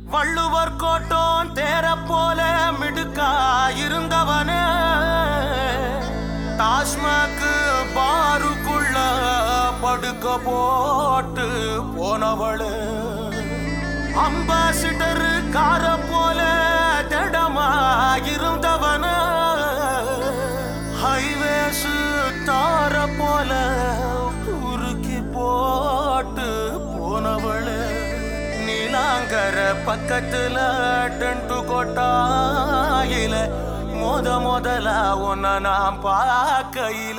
வள்ளுவர் கோட்டம் தேர போல மிடுக்கா இருந்தவனே டாஸ்மாக்கு பாருக்குள்ள படுக்க போட்டு போனவளு அம்பாசிடர் கார போல திடமா இருந்தவன ஹைவேஸ் தார போல உருக்கி போட்டு போனவளு நீலாங்கர பக்கத்துல டென்ட்டு கொட்டாயில மொத முதல உன்னை நான் பார்க்கையில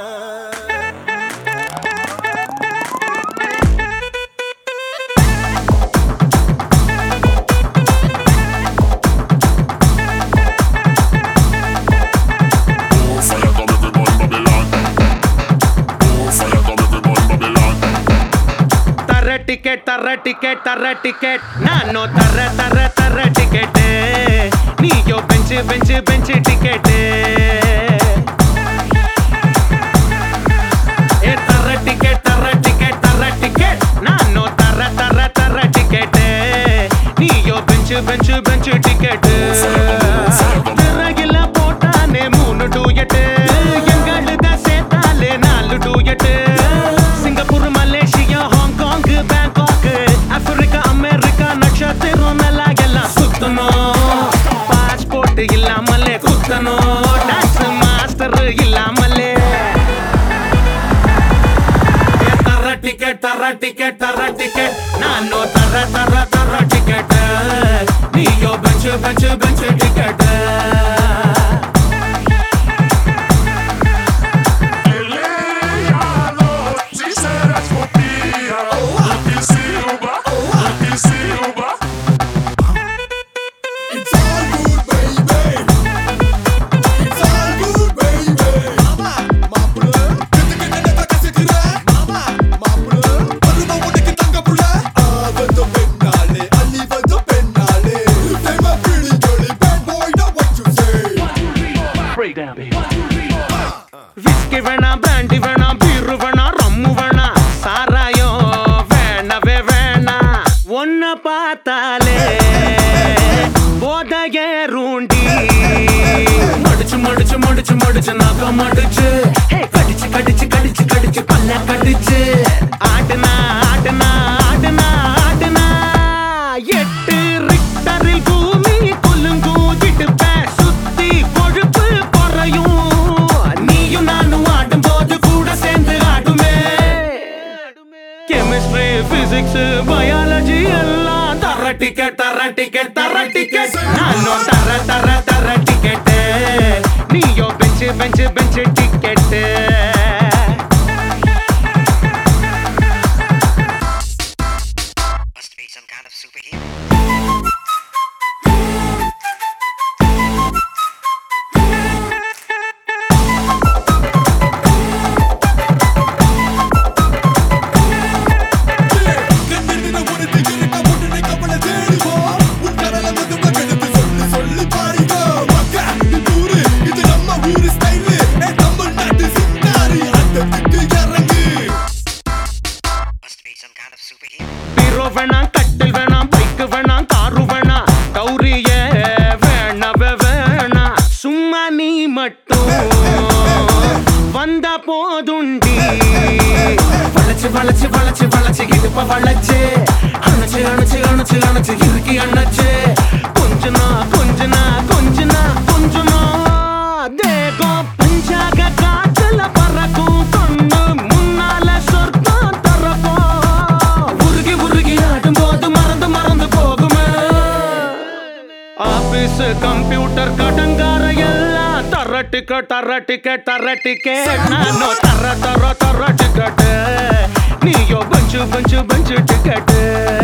Oh, fire come everyone Babylon. Oh, fire come everyone Babylon. தர டிக்கெட் தர டிக்கெட் தர டிக்கெட் நானும் தர தர தர டிக்கெட் நீயோ பெஞ்சு பெஞ்சு பெஞ்சு டிக்கெட் ஏ தர டிக்கெட் தர டிக்கெட் தர டிக்கெட் நானும் தர தர தர டிக்கெட் நீயோ பெஞ்சு பெஞ்சு பெஞ்சு டிக்கெட் திரையில போட்டானே மூணு டூயட்டு எங்களுத சேர்த்தாலே நாலு duet Singapore Malaysia Hong Kong Bangkok Africa America நட்சத்திரம் நல்லா எல்லாம் சுத்தணும் பாஸ்போர்ட் இல்லாமலே குத்தணும் டான்ஸ் மாஸ்டர் இல்லாமலே ஏ தர டிக்கெட் தர டிக்கெட் தர டிக்கெட் நானோ தர தர தர டிக்கெட் நீயோ bench bench bench ticket She said that's for me. Lucky Silva, Lucky Silva. It's all good, baby. It's all good, baby. மாமா, மாப்பிள. கெத்து கெட்டனத கசக்குற. மாமா, மாப்பிள. பருவ உனக்கு தங்க புள்ள. ஆவது பெண்ணாளே, அழிவது பெண்ணாளே. தெம பிடிங்களி, bad boy, now what you say? Whisky வேணாம் பிராண்டி வேணாம் பீரு வேணாம் ரம்மு வேணாம் சாராயம் வேணவே வேணாம் ஒன்ன பார்த்தாலே போதைய ரூண்டி மடிச்சு மடிச்சு மடிச்சு மடிச்சு நகை மடிச்சு ஹே, கடிச்சு கடிச்சு கடிச்சு கடிச்சு பல்ல கடிச்சு ஆட்டுனா ஆட்டுனா ஆட்டுனா ஆட்டுனா எட்டு ரிக்டரில் பூமி குலுங்கும் இடுப்ப சுத்தி கொழுப்பு குறையும் நீயும் நானும் ஆடும் போது கூட சேர்ந்து ஆடுமே கெமிஸ்ட்ரி பிசிக்ஸ் பயாலஜி எல்லாம் தர டிக்கெட் தர டிக்கெட் தர டிக்கெட் நானும் தர தர தர டிக்கெட் நீயோ bench bench bench ticket Must be some kind of superhero. கண்ணிருந்த ஒரு திகிருக்க உடனே கவலை தேடுவோம். உன் கடல மதுவ கெடுத்து சொல்லு, சொல்லு பாருங்க. மக்கா, இது ஊரு, இது நம்ம ஊரு style. ஏ, தமிழ்நாட்டு சிங்காரி, அண்டத்துக்கு இறங்கு. Must be some kind of superhero. பீரோ வேணாம் கட்டில் வேணாம் பைக் வேணாம் காரு வேணாம் கௌரிய வேணவே வேணாம் சும்மா நீ மட்டும் வந்தா போதுண்டி வளைச்சு வளைச்சு வளைச்சு வளைச்சு இடுப்ப வளைச்சு அணைச்சு அணைச்சு அணைச்சு அணைச்சு இறுக்கி அணைச்சு கொஞ்சனா கொஞ்சனா கொஞ்சனா கொஞ்சனா தேகம் பஞ்சாக காத்துல பறக்கும் கண்ணு முன்னால சொர்க்கம் தரப்போம் உருகி உருகி ஆடும் போது மறந்து மறந்து போகுமே ஆபீஸ் கம்ப்யூட்டர் கடங்கார எல்லாம் தர டிக்கெட் தர டிக்கெட் தர டிக்கெட் நானும் தர தர தர டிக்கெட் நீயோ பஞ்சு பஞ்சு பஞ்சு டிக்கெட்